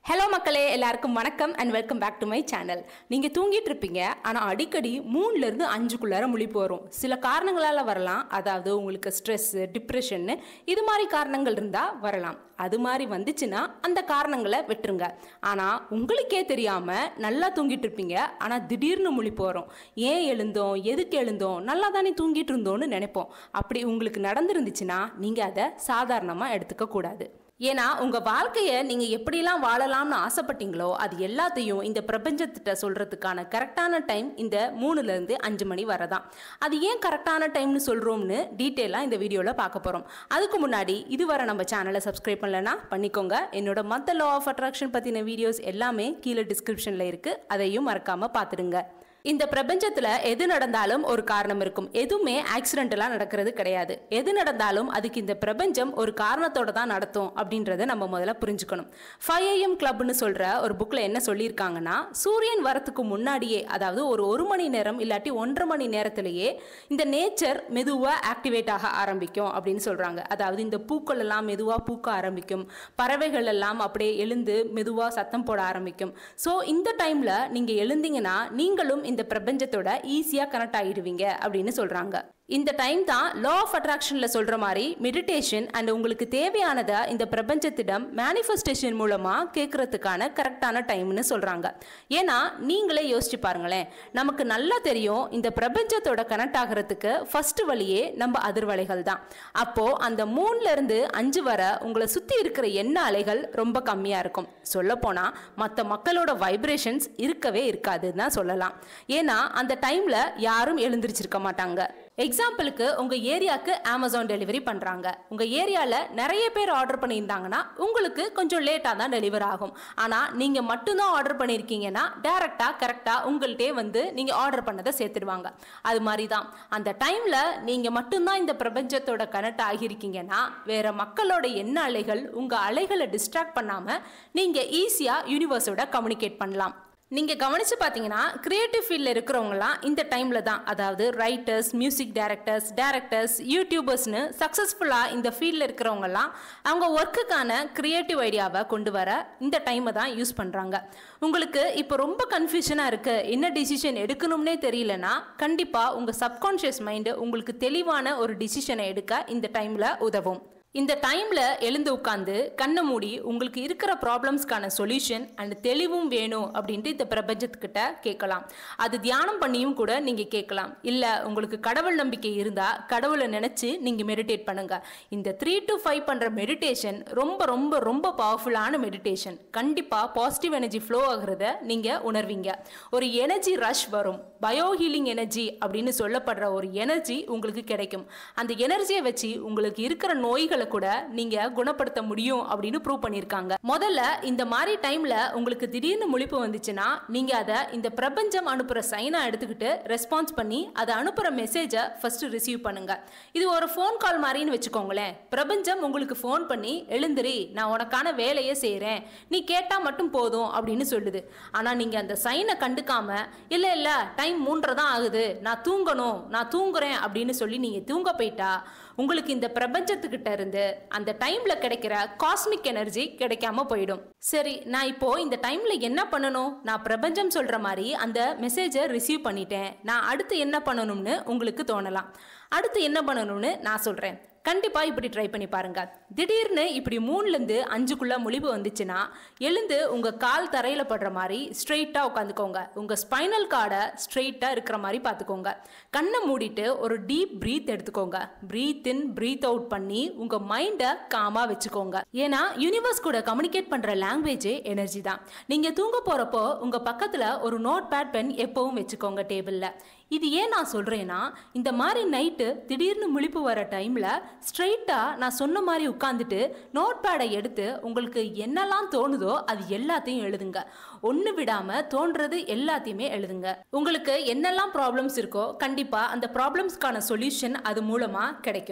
hello மக்களே எல்லாருக்கும் வணக்கம் and welcome back to my channel நீங்கள் தூங்கிட்டு இருப்பீங்க ஆனால் அடிக்கடி மூணுலேருந்து அஞ்சுக்குள்ளார முழிப்பு வரும் சில காரணங்களால் வரலாம் அதாவது உங்களுக்கு ஸ்ட்ரெஸ்ஸு டிப்ரெஷன்னு இது மாதிரி காரணங்கள் இருந்தால் வரலாம் அது மாதிரி வந்துச்சுன்னா அந்த காரணங்களை விட்டுருங்க ஆனால் உங்களுக்கே தெரியாமல் நல்லா தூங்கிட்டு இருப்பீங்க ஆனால் திடீர்னு முழிப்பு வரும் ஏன் எழுந்தோம் எதுக்கு எழுந்தோம் நல்லா தானே தூங்கிட்டு இருந்தோம்னு நினைப்போம் அப்படி உங்களுக்கு நடந்துருந்துச்சுன்னா நீங்கள் அதை சாதாரணமாக எடுத்துக்க கூடாது ஏன்னா உங்க வாழ்க்கையை நீங்க எப்படிலாம் வாழலாம்னு ஆசைப்பட்டீங்களோ அது எல்லாத்தையும் இந்த பிரபஞ்சத்திட்ட சொல்றதுக்கான கரெக்டான டைம் இந்த மூணுல இருந்து அஞ்சு மணி வரதான் அது ஏன் கரெக்டான டைம்னு சொல்றோம்னு டீட்டெயிலாக இந்த வீடியோல பார்க்க போறோம் அதுக்கு முன்னாடி இதுவரை நம்ம சேனலை சப்ஸ்கிரைப் பண்ணலனா பண்ணிக்கோங்க என்னோட மற்ற லா ஆஃப் அட்ராக்ஷன் பத்தின வீடியோஸ் எல்லாமே கீழே டிஸ்கிரிப்ஷன்ல இருக்கு அதையும் மறக்காம பார்த்துடுங்க இந்த பிரபஞ்சத்துல எது நடந்தாலும் ஒரு காரணம் இருக்கும் எதுவுமே ஆக்சிடென்டலா நடக்கிறது கிடையாது எது நடந்தாலும் அதுக்கு இந்த பிரபஞ்சம் ஒரு காரணத்தோட தான் நடத்தும் அப்படின்றத நம்ம முதல்ல புரிஞ்சுக்கணும் ஃபைவ் ஏஎம் கிளப்னு சொல்ற ஒரு புக்ல என்ன சொல்லியிருக்காங்கன்னா சூரியன் வரத்துக்கு முன்னாடியே அதாவது ஒரு ஒரு மணி நேரம் இல்லாட்டி ஒன்றரை மணி நேரத்திலேயே இந்த நேச்சர் மெதுவா ஆக்டிவேட் ஆக ஆரம்பிக்கும் அப்படின்னு சொல்றாங்க அதாவது இந்த பூக்கள் எல்லாம் மெதுவா பூக்க ஆரம்பிக்கும் பறவைகள் எல்லாம் அப்படியே எழுந்து மெதுவா சத்தம் போட ஆரம்பிக்கும் ஸோ இந்த டைம்ல நீங்க எழுந்தீங்கன்னா நீங்களும் இந்த பிரபஞ்சத்தோட ஈஸியா கனெக்ட் ஆகிடுவீங்க அப்படின்னு சொல்றாங்க இந்த டைம் தான் லா ஆஃப் அட்ராக்ஷன்ல சொல்ற மாதிரி மெடிடேஷன் அண்ட் உங்களுக்கு தேவையானதை இந்த பிரபஞ்சத்திடம் மேனிஃபெஸ்டேஷன் மூலமா கேட்கறதுக்கான கரெக்டான டைம்னு சொல்றாங்க ஏன்னா நீங்களே யோசிச்சு பாருங்களேன் நமக்கு நல்லா தெரியும் இந்த பிரபஞ்சத்தோட கனெக்ட் ஆகிறதுக்கு ஃபர்ஸ்ட் வழியே நம்ம அதிர்வலைகள் தான் அப்போ அந்த மூணுல இருந்து அஞ்சு வர உங்களை சுத்தி இருக்கிற எண்ண அலைகள் ரொம்ப கம்மியா இருக்கும் சொல்ல போனா மற்ற மக்களோட வைப்ரேஷன்ஸ் இருக்கவே இருக்காதுன்னு தான் சொல்லலாம் ஏன்னா அந்த டைம்ல யாரும் எழுந்திருச்சிருக்க மாட்டாங்க எக்ஸாம்பிளுக்கு உங்க ஏரியாவுக்கு அமேசான் டெலிவரி பண்றாங்க உங்க ஏரியால நிறைய பேர் ஆர்டர் பண்ணியிருந்தாங்கன்னா உங்களுக்கு கொஞ்சம் லேட்டா தான் டெலிவர் ஆகும் ஆனா நீங்க மட்டும்தான் ஆர்டர் பண்ணியிருக்கீங்கன்னா டைரக்டா கரெக்டா உங்கள்கிட்டே வந்து நீங்க ஆர்டர் பண்ணதை சேர்த்துடுவாங்க அது மாதிரி தான் அந்த டைம்ல நீங்க மட்டும்தான் இந்த பிரபஞ்சத்தோட கனெக்ட் ஆகியிருக்கீங்கன்னா வேற மக்களோட எண்ண அலைகள் உங்க அலைகளை டிஸ்ட்ராக்ட் பண்ணாம நீங்க ஈஸியா யூனிவர்ஸோட கம்யூனிகேட் பண்ணலாம் நீங்கள் கவனித்து பார்த்தீங்கன்னா கிரியேட்டிவ் ஃபீல்டில் இருக்கிறவங்களாம் இந்த டைமில் தான் அதாவது ரைட்டர்ஸ் மியூசிக் டைரக்டர்ஸ் டேரக்டர்ஸ் யூடியூபர்ஸ்னு சக்ஸஸ்ஃபுல்லாக இந்த ஃபீல்டில் இருக்கிறவங்கலாம் அவங்க ஒர்க்குக்கான கிரியேட்டிவ் ஐடியாவை கொண்டு வர இந்த டைமை தான் யூஸ் பண்ணுறாங்க உங்களுக்கு இப்போ ரொம்ப கன்ஃபியூஷனாக இருக்குது என்ன டிசிஷன் எடுக்கணும்னே தெரியலனா கண்டிப்பாக உங்கள் சப்கான்ஷியஸ் மைண்டு உங்களுக்கு தெளிவான ஒரு டிசிஷனை எடுக்க இந்த டைமில் உதவும் இந்த டைம்ல எழுந்து உட்காந்து கண்ணை மூடி உங்களுக்கு இருக்கிற ப்ராப்ளம்ஸ்க்கான சொல்யூஷன் அண்ட் தெளிவும் வேணும் அப்படின்ட்டு இந்த பிரபஞ்சத்துக்கிட்ட கேட்கலாம் அது தியானம் பண்ணியும் கூட நீங்க கேட்கலாம் இல்ல உங்களுக்கு கடவுள் நம்பிக்கை இருந்தா கடவுளை நினைச்சு நீங்க மெடிடேட் பண்ணுங்க இந்த த்ரீ டு ஃபைவ் பண்ற மெடிடேஷன் ரொம்ப ரொம்ப ரொம்ப பவர்ஃபுல்லான மெடிடேஷன் கண்டிப்பா பாசிட்டிவ் எனர்ஜி ஃப்ளோ ஆகுறத நீங்க உணர்வீங்க ஒரு எனர்ஜி ரஷ் வரும் பயோ ஹீலிங் எனர்ஜி அப்படின்னு சொல்லப்படுற ஒரு எனர்ஜி உங்களுக்கு கிடைக்கும் அந்த எனர்ஜியை வச்சு உங்களுக்கு இருக்கிற நோய்கள் நோய்களை கூட நீங்க குணப்படுத்த முடியும் அப்படின்னு ப்ரூவ் பண்ணிருக்காங்க முதல்ல இந்த மாதிரி டைம்ல உங்களுக்கு திடீர்னு முழிப்பு வந்துச்சுன்னா நீங்க அதை இந்த பிரபஞ்சம் அனுப்புற சைனா எடுத்துக்கிட்டு ரெஸ்பான்ஸ் பண்ணி அதை அனுப்புற மெசேஜை ஃபர்ஸ்ட் ரிசீவ் பண்ணுங்க இது ஒரு ஃபோன் கால் மாதிரின்னு வச்சுக்கோங்களேன் பிரபஞ்சம் உங்களுக்கு ஃபோன் பண்ணி எழுந்திரி நான் உனக்கான வேலையை செய்கிறேன் நீ கேட்டா மட்டும் போதும் அப்படின்னு சொல்லுது ஆனா நீங்க அந்த சைனை கண்டுக்காம இல்ல இல்ல டைம் மூன்றரை தான் ஆகுது நான் தூங்கணும் நான் தூங்குறேன் அப்படின்னு சொல்லி நீங்க தூங்க போயிட்டா உங்களுக்கு இந்த பிரபஞ்சத்துக்கிட்ட இருந்து அந்த டைம்ல கிடைக்கிற காஸ்மிக் எனர்ஜி கிடைக்காம போயிடும் சரி நான் இப்போ இந்த டைம்ல என்ன பண்ணணும் நான் பிரபஞ்சம் சொல்ற மாதிரி அந்த மெசேஜை ரிசீவ் பண்ணிட்டேன் நான் அடுத்து என்ன பண்ணணும்னு உங்களுக்கு தோணலாம் அடுத்து என்ன பண்ணணும்னு நான் சொல்றேன் கண்டிப்பா இப்படி ட்ரை பண்ணி பாருங்க திடீர்னு இப்படி மூணுல இருந்து அஞ்சுக்குள்ள முழிவு வந்துச்சுன்னா எழுந்து உங்க கால் தரையில படுற மாதிரி ஸ்ட்ரெயிட்டா உட்காந்துக்கோங்க உங்க ஸ்பைனல் கார்டை ஸ்ட்ரெயிட்டா இருக்கிற மாதிரி பார்த்துக்கோங்க கண்ணை மூடிட்டு ஒரு டீப் பிரீத் எடுத்துக்கோங்க பிரீத் இன் பிரீத் அவுட் பண்ணி உங்க மைண்டை காமா வச்சுக்கோங்க ஏன்னா யூனிவர்ஸ் கூட கம்யூனிகேட் பண்ற லாங்குவேஜே எனர்ஜி தான் நீங்க தூங்க போறப்போ உங்க பக்கத்துல ஒரு நோட் பேட் பென் எப்பவும் வச்சுக்கோங்க டேபிள்ல இது ஏன் நான் சொல்றேன்னா இந்த மாதிரி நைட்டு திடீர்னு முழிப்பு வர டைம்ல ஸ்ட்ரெயிட்டா நான் சொன்ன மாதிரி உட்காந்துட்டு நோட் பேடை எடுத்து உங்களுக்கு என்னெல்லாம் தோணுதோ அது எல்லாத்தையும் எழுதுங்க ஒன்று விடாம தோன்றது எல்லாத்தையுமே எழுதுங்க உங்களுக்கு என்னெல்லாம் ப்ராப்ளம்ஸ் இருக்கோ கண்டிப்பா அந்த ப்ராப்ளம்ஸ்க்கான சொல்யூஷன் அது மூலமா கிடைக்கும்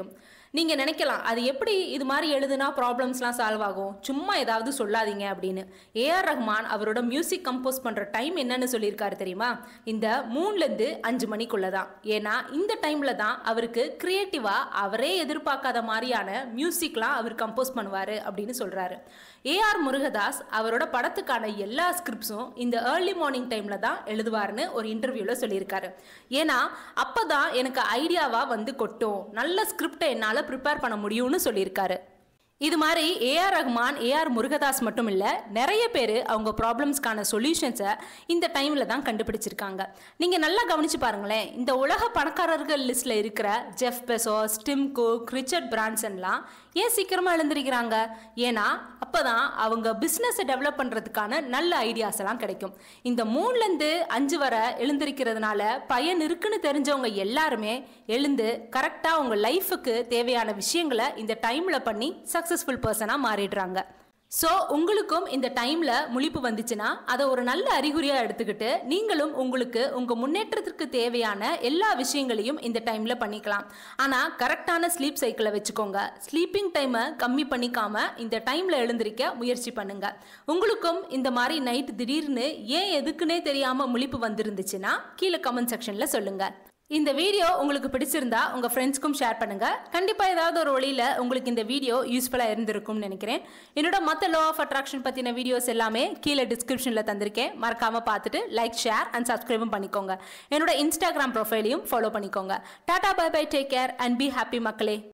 நீங்க நினைக்கலாம் அது எப்படி இது மாதிரி எழுதுனா ப்ராப்ளம்ஸ்லாம் சால்வ் ஆகும் சும்மா ஏதாவது சொல்லாதீங்க அப்படின்னு ஏஆர் ரஹ்மான் அவரோட மியூசிக் கம்போஸ் பண்ற டைம் என்னன்னு சொல்லியிருக்காரு தெரியுமா இந்த மூணுல இருந்து அஞ்சு மணிக்குள்ள தான் ஏன்னா இந்த டைம்ல தான் அவருக்கு கிரியேட்டிவா அவரே எதிர்பார்க்காத மாதிரியான மியூசிக்லாம் அவர் கம்போஸ் பண்ணுவாரு அப்படின்னு சொல்றாரு ஏஆர் முருகதாஸ் அவரோட படத்துக்கான எல்லா ஸ்கிரிப்ட்ஸும் இந்த ஏர்லி மார்னிங் டைம்ல தான் எழுதுவாருன்னு ஒரு இன்டர்வியூல சொல்லியிருக்காரு ஏன்னா அப்பதான் எனக்கு ஐடியாவா வந்து கொட்டும் நல்ல ஸ்கிரிப்டை என்னால் ப்ரிப்பேர் பண்ண முடியும்னு சொல்லியிருக்காரு இது மாதிரி ஏஆர் ரஹ்மான் ஏஆர் முருகதாஸ் மட்டும் இல்லை நிறைய பேர் அவங்க ப்ராப்ளம்ஸ்க்கான சொல்யூஷன்ஸை இந்த டைமில் தான் கண்டுபிடிச்சிருக்காங்க நீங்கள் நல்லா கவனிச்சு பாருங்களேன் இந்த உலக பணக்காரர்கள் லிஸ்ட்டில் இருக்கிற Jeff Bezos Tim Cook Richard பிரான்சன்லாம் ஏன் சீக்கிரமாக எழுந்திருக்கிறாங்க ஏன்னா அப்போ தான் அவங்க பிஸ்னஸை டெவலப் பண்ணுறதுக்கான நல்ல ஐடியாஸ் எல்லாம் கிடைக்கும் இந்த மூணுலேருந்து அஞ்சு வரை எழுந்திருக்கிறதுனால பயன் இருக்குன்னு தெரிஞ்சவங்க எல்லாருமே எழுந்து கரெக்டாக உங்கள் லைஃபுக்கு தேவையான விஷயங்களை இந்த டைமில் பண்ணி சக்ஸஸ்ஃபுல் பர்சனாக மாறிடுறாங்க ஸோ உங்களுக்கும் இந்த டைமில் முழிப்பு வந்துச்சுன்னா அதை ஒரு நல்ல அறிகுறியாக எடுத்துக்கிட்டு நீங்களும் உங்களுக்கு உங்கள் முன்னேற்றத்திற்கு தேவையான எல்லா விஷயங்களையும் இந்த டைமில் பண்ணிக்கலாம் ஆனால் கரெக்டான ஸ்லீப் சைக்கிளை வச்சுக்கோங்க ஸ்லீப்பிங் டைமை கம்மி பண்ணிக்காம இந்த டைமில் எழுந்திருக்க முயற்சி பண்ணுங்க உங்களுக்கும் இந்த மாதிரி நைட் திடீர்னு ஏன் எதுக்குன்னே தெரியாமல் முழிப்பு வந்திருந்துச்சுன்னா கீழே கமெண்ட் செக்ஷனில் சொல்லுங்கள் இந்த வீடியோ உங்களுக்கு பிடிச்சிருந்தா உங்கள் ஃப்ரெண்ட்ஸ்க்கும் ஷேர் பண்ணுங்கள் கண்டிப்பாக ஏதாவது ஒரு வழியில் உங்களுக்கு இந்த வீடியோ யூஸ்ஃபுல்லாக இருந்திருக்கும்னு நினைக்கிறேன் என்னோட மற்ற லோ ஆஃப் அட்ராக்ஷன் பற்றின வீடியோஸ் எல்லாமே கீழே டிஸ்கிரிப்ஷனில் தந்திருக்கேன் மறக்காமல் பார்த்துட்டு லைக் ஷேர் அண்ட் சப்ஸ்கிரைபும் பண்ணிக்கோங்க என்னோட இன்ஸ்டாகிராம் ப்ரொஃபைலையும் ஃபாலோ பண்ணிக்கோங்க டாடா bye bye take care and be happy மக்களே